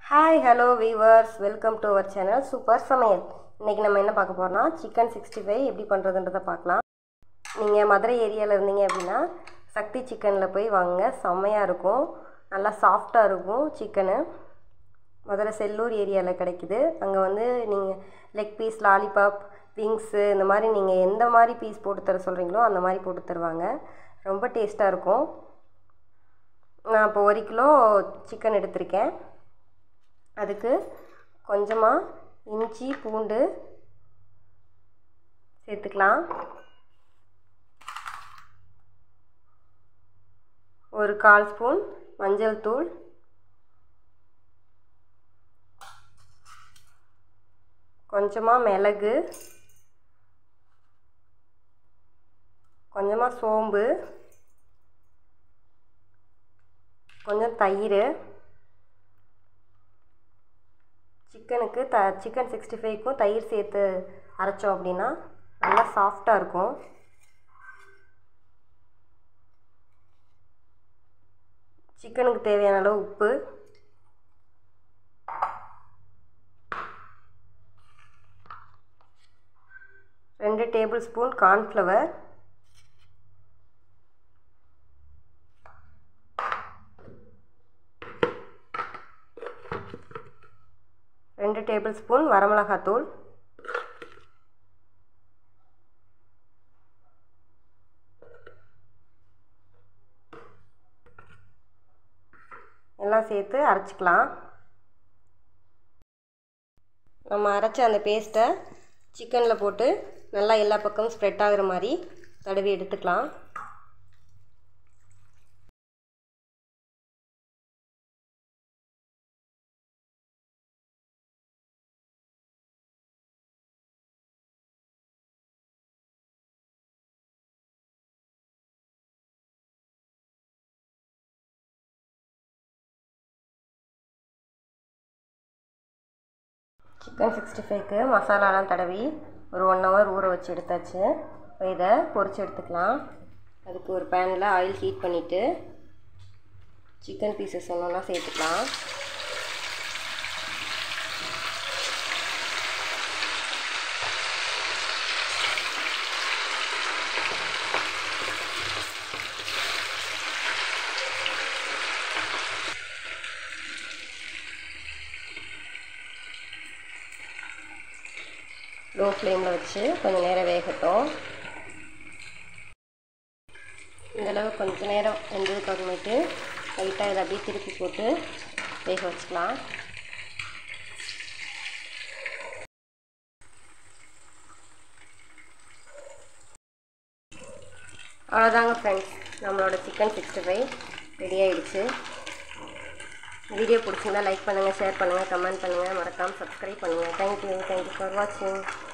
hi hello viewers welcome to our channel super சமையல் இன்றைக்கி நம்ம என்ன பார்க்க போகிறோம்னா சிக்கன் சிக்ஸ்டி ஃபைவ் எப்படி பண்ணுறதுன்றதை பார்க்கலாம் நீங்கள் மதுரை ஏரியாவில் இருந்தீங்க அப்படின்னா சக்தி சிக்கனில் போய் வாங்குங்க செம்மையாக இருக்கும் நல்லா சாஃப்டாக இருக்கும் சிக்கனு மதுரை செல்லூர் ஏரியாவில் கிடைக்குது அங்கே வந்து நீங்கள் லெக் பீஸ் லாலிபாப் விங்ஸு இந்த மாதிரி நீங்கள் எந்த மாதிரி பீஸ் போட்டு தர சொல்கிறீங்களோ அந்த மாதிரி போட்டு தருவாங்க ரொம்ப டேஸ்ட்டாக இருக்கும் நான் இப்போ ஒரு கிலோ சிக்கன் எடுத்திருக்கேன் அதுக்கு கொஞ்சமாக இஞ்சி பூண்டு சேர்த்துக்கலாம் ஒரு கால் ஸ்பூன் மஞ்சள் தூள் கொஞ்சமாக மிளகு கொஞ்சமாக சோம்பு கொஞ்சம் தயிர் சிக்கனுக்கு த சிக்கன் சிக்ஸ்டி ஃபைவ்க்கும் தயிர் சேர்த்து அரைச்சோம் அப்படின்னா நல்லா சாஃப்டாக இருக்கும் சிக்கனுக்கு தேவையான அளவு உப்பு ரெண்டு டேபிள் ஸ்பூன் கார்ன்ஃப்ளவர் ரெண்டு டேபிள் ஸ்பூன் வரமிளகாத்தூள் எல்லாம் சேர்த்து அரைச்சிக்கலாம் நம்ம அரைச்ச அந்த பேஸ்ட்டை சிக்கனில் போட்டு நல்லா எல்லா பக்கமும் ஸ்ப்ரெட் ஆகுற மாதிரி தடவி எடுத்துக்கலாம் சிக்கன் சிக்ஸ்டி ஃபைவ்க்கு மசாலாலாம் தடவி ஒரு ஒன் ஹவர் ஊற வச்சு எடுத்தாச்சு இப்போ இதை பொரிச்சு எடுத்துக்கலாம் அதுக்கு ஒரு பேனில் ஆயில் ஹீட் பண்ணிவிட்டு சிக்கன் பீசஸ் ஒன்றா சேர்த்துக்கலாம் லோ ஃப்ளேமில் வச்சு கொஞ்சம் நேரம் வேகட்டும் இந்தளவு கொஞ்சம் நேரம் வெந்ததுக்கு அப்புறமேட்டு லைட்டாக இதை அப்படியே திருப்பி போட்டு வேக வச்சுக்கலாம் அவ்வளோதாங்க ஃப்ரெண்ட்ஸ் நம்மளோட சிக்கன் சிக்ஸ்டி ஃபைவ் ரெடி ஆகிடுச்சு வீடியோ பிடிச்சிருந்தா லைக் பண்ணுங்கள் ஷேர் பண்ணுங்கள் கமெண்ட் பண்ணுங்கள் மறக்காமல் சப்ஸ்கிரைப் பண்ணுங்கள் தேங்க்யூ தேங்க்யூ ஃபார் வாட்சிங்